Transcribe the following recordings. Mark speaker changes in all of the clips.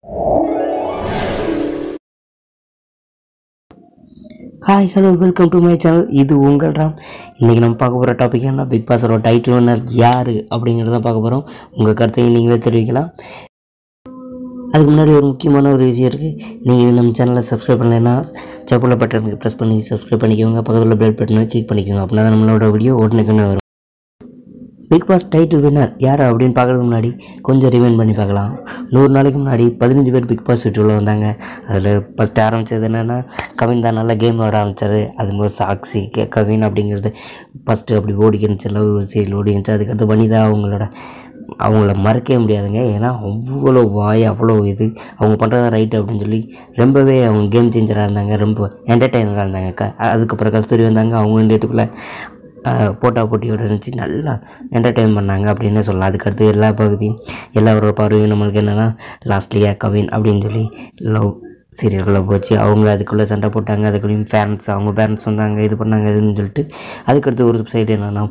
Speaker 1: hi hello welcome to my channel இது உங்கள் ராம் இன்றைக்கி நம்ம பார்க்க போகிற டாபிக் என்ன பிக் பாஸோட டைட்டில் வின்னர் யார் அப்படிங்கிறத பார்க்க போகிறோம் உங்கள் கருத்தையும் நீங்களே தெரிவிக்கலாம் அதுக்கு முன்னாடி ஒரு முக்கியமான ஒரு விஷயம் இருக்குது நீங்கள் இது நம்ம சேனலை சப்ஸ்கிரைப் பண்ணலைன்னா செப்பல பட்டனுக்கு ப்ரெஸ் பண்ணி சப்ஸ்கிரைப் பண்ணிக்கோங்க பக்கத்தில் பெல் பட்டனை கிளிக் பண்ணிக்கோங்க அப்படின்னா தான் நம்மளோட வீடியோ உடனுக்குன்னு வரும் பிக் பாஸ் டைட்டில் வின்னர் யார் அப்படின்னு பார்க்கறதுக்கு முன்னாடி கொஞ்சம் ரிவைண்ட் பண்ணி பார்க்கலாம் நூறு நாளைக்கு முன்னாடி பதினஞ்சு பேர் பிக் பாஸ் வீட்டுக்குள்ளே வந்தாங்க அதில் ஃபஸ்ட்டு ஆரம்பித்தது என்னென்னா கவின் தான் நல்லா கேம் விளாட ஆரம்பித்தார் அதுபோது சாக்ஸி கே- கவின் அப்படிங்கிறது ஃபஸ்ட்டு அப்படி ஓடிக்கிருந்துச்சு லவ் சீரியல் ஓடிக்கிருந்துச்சு அதுக்கடுத்து வனிதா அவங்களோட அவங்கள மறக்கவே முடியாதுங்க ஏன்னா அவ்வளோ வாய் அவ்வளோ இது அவங்க பண்ணுறது ரைட்டு அப்படின்னு சொல்லி ரொம்பவே அவங்க கேம் சேஞ்சராக இருந்தாங்க ரொம்ப என்டர்டெய்னராக இருந்தாங்க க அதுக்கப்புறம் கஸ்தூரி வந்தாங்க அவங்க இண்டியத்துக்குள்ளே போட்டா போட்டியோட இருந்துச்சு நல்லா என்டர்டெயின் பண்ணாங்க அப்படின்னு சொல்லலாம் அதுக்கடுத்து எல்லா பகுதியும் எல்லாரோட பார்வையும் நம்மளுக்கு என்னென்னா லாஸ்ட்லியா கவின் அப்படின்னு சொல்லி லவ் சீரியல்குள்ளே போச்சு அவங்க அதுக்குள்ளே சண்டை போட்டாங்க அதுக்குள்ளேயும் ஃபேரண்ட்ஸ் அவங்க பேரண்ட்ஸ் வந்தாங்க இது பண்ணாங்க இதுன்னு சொல்லிட்டு அதுக்கடுத்து ஒரு சைடு என்னென்னா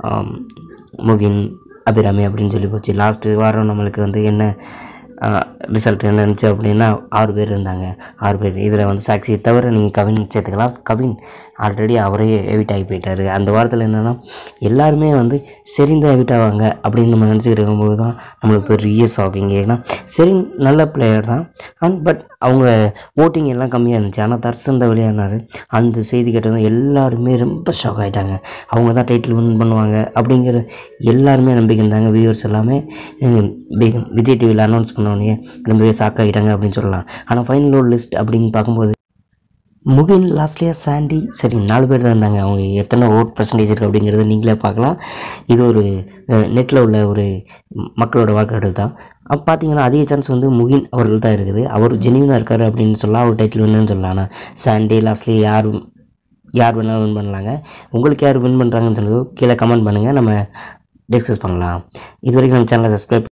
Speaker 1: முகின் அபிராமி அப்படின்னு சொல்லி போச்சு லாஸ்ட்டு வாரம் நம்மளுக்கு வந்து என்ன ரிசல்ட் என்ன இருந்துச்சு அப்படின்னா ஆறு பேர் இருந்தாங்க ஆறு பேர் இதில் வந்து சாக்ஸி தவிர நீங்கள் கவின் சேர்த்துக்கலாம் கவின் ஆல்ரெடி அவரே எவிட் ஆகி போயிட்டார் அந்த வாரத்தில் என்னென்னா எல்லாருமே வந்து செரின் தான் எவிட் ஆவாங்க அப்படின்னு நம்ம நினச்சிக்கிட்டு இருக்கும்போது தான் நம்மளுக்கு பெரிய ஷாக்கிங் ஏன்னா செரின் நல்ல பிளேயர் தான் அண்ட் பட் அவங்க ஓட்டிங் எல்லாம் கம்மியாக இருந்துச்சு ஆனால் தர்சன் தான் வெளியானார் அந்த செய்தி கேட்டதும் எல்லாருமே ரொம்ப ஷாக் ஆகிட்டாங்க அவங்க தான் டைட்டில் வின் பண்ணுவாங்க அப்படிங்கிற எல்லாருமே நம்பிக்கை இருந்தாங்க வியூவர்ஸ் எல்லாமே ஹம், வி- விஜய் டிவியில் அனௌன்ஸ் பண்ணோடனே ரொம்பவே ஷாக் ஆகிட்டாங்க அப்படின்னு சொல்லலாம் ஆனால் ஃபைனல் லிஸ்ட் அப்படின்னு பார்க்கும்போது முகின் லாஸ்ட்லியா சாண்டி சரி நாலு பேர் தான் இருந்தாங்க அவங்க எத்தனை ஓட் பர்சன்டேஜ் இருக்குது அப்படிங்கிறத நீங்களே பார்க்கலாம் இது ஒரு நெட்டில் உள்ள ஒரு மக்களோட வாக்கெடுப்பு தான் அப்போ பார்த்தீங்கன்னா அதிக சான்ஸ் வந்து முகின் அவர்கள் தான் இருக்குது அவர் ஜெனியூனாக இருக்கார் அப்படின்னு சொல்லலாம் அவர் டைட்டில் வின்னு சொல்லலாம் ஆனால் சாண்டி லாஸ்ட்லி யார் யார் வேணாலும் வின் பண்ணலாங்க உங்களுக்கு யார் வின் பண்ணுறாங்கன்னு சொன்னதோ கீழே கமெண்ட் பண்ணுங்கள் நம்ம டிஸ்கஸ் பண்ணலாம் இது வரைக்கும் நம்ம சேனலை சப்ஸ்கிரைப்